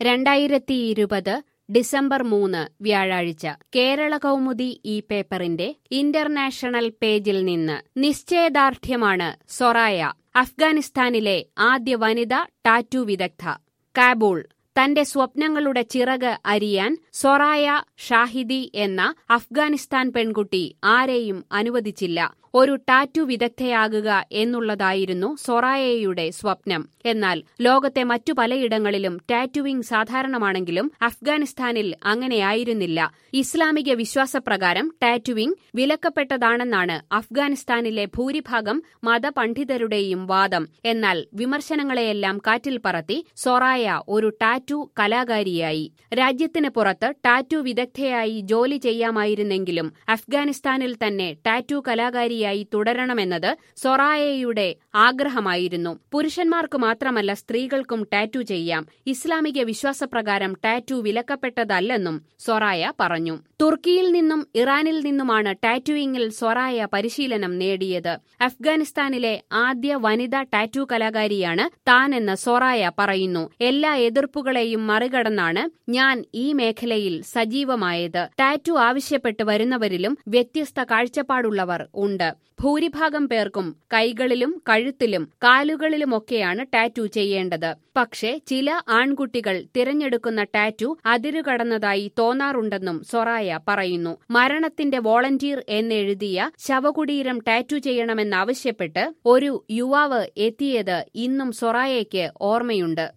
രണ്ടായിരത്തി ഇരുപത് ഡിസംബർ മൂന്ന് വ്യാഴാഴ്ച കേരള കൗമുദി ഈ പേപ്പറിന്റെ ഇന്റർനാഷണൽ പേജിൽ നിന്ന് നിശ്ചയദാർഢ്യമാണ് സൊറായ അഫ്ഗാനിസ്ഥാനിലെ ആദ്യ വനിത ടാറ്റു വിദഗ്ധ കാബൂൾ തന്റെ സ്വപ്നങ്ങളുടെ ചിറക് അരിയാൻ സൊറായ ഷാഹിദി എന്ന അഫ്ഗാനിസ്ഥാൻ പെൺകുട്ടി ആരെയും അനുവദിച്ചില്ല ഒരു ടാറ്റു വിദഗ്ധയാകുക എന്നുള്ളതായിരുന്നു സൊറായയുടെ സ്വപ്നം എന്നാൽ ലോകത്തെ മറ്റു പലയിടങ്ങളിലും ടാറ്റുവിംഗ് സാധാരണമാണെങ്കിലും അഫ്ഗാനിസ്ഥാനിൽ അങ്ങനെയായിരുന്നില്ല ഇസ്ലാമിക വിശ്വാസപ്രകാരം ടാറ്റുവിംഗ് വിലക്കപ്പെട്ടതാണെന്നാണ് അഫ്ഗാനിസ്ഥാനിലെ ഭൂരിഭാഗം മതപണ്ഡിതരുടെയും വാദം എന്നാൽ വിമർശനങ്ങളെയെല്ലാം കാറ്റിൽ പറത്തി സൊറായ ഒരു ടാറ്റു കലാകാരിയായി രാജ്യത്തിന് പുറത്ത് ടാറ്റു വിദഗ്ധയായി ജോലി ചെയ്യാമായിരുന്നെങ്കിലും അഫ്ഗാനിസ്ഥാനിൽ തന്നെ ടാറ്റു കലാകാരി ായി തുടരണമെന്നത് സൊറായയുടെ ആഗ്രഹമായിരുന്നു പുരുഷന്മാർക്ക് മാത്രമല്ല സ്ത്രീകൾക്കും ടാറ്റു ചെയ്യാം ഇസ്ലാമിക വിശ്വാസപ്രകാരം ടാറ്റു വിലക്കപ്പെട്ടതല്ലെന്നും സൊറായ പറഞ്ഞു തുർക്കിയിൽ നിന്നും ഇറാനിൽ നിന്നുമാണ് ടാറ്റുവിംഗിൽ സൊറായ പരിശീലനം നേടിയത് അഫ്ഗാനിസ്ഥാനിലെ ആദ്യ വനിതാ ടാറ്റു കലാകാരിയാണ് താനെന്ന് സൊറായ പറയുന്നു എല്ലാ എതിർപ്പുകളെയും മറികടന്നാണ് ഞാൻ ഈ മേഖലയിൽ സജീവമായത് ടാറ്റു ആവശ്യപ്പെട്ട് വരുന്നവരിലും വ്യത്യസ്ത കാഴ്ചപ്പാടുള്ളവർ ഉണ്ട് ഭൂരിഭാഗം പേർക്കും കൈകളിലും കഴുത്തിലും കാലുകളിലുമൊക്കെയാണ് ടാറ്റു ചെയ്യേണ്ടത് പക്ഷേ ചില ആൺകുട്ടികൾ തിരഞ്ഞെടുക്കുന്ന ടാറ്റു അതിരുകടന്നതായി തോന്നാറുണ്ടെന്നും സൊറായ പറയുന്നു മരണത്തിന്റെ വോളണ്ടിയർ എന്നെഴുതിയ ശവകുടീരം ടാറ്റു ചെയ്യണമെന്നാവശ്യപ്പെട്ട് ഒരു യുവാവ് എത്തിയത് ഇന്നും സൊറായയ്ക്ക് ഓർമ്മയുണ്ട്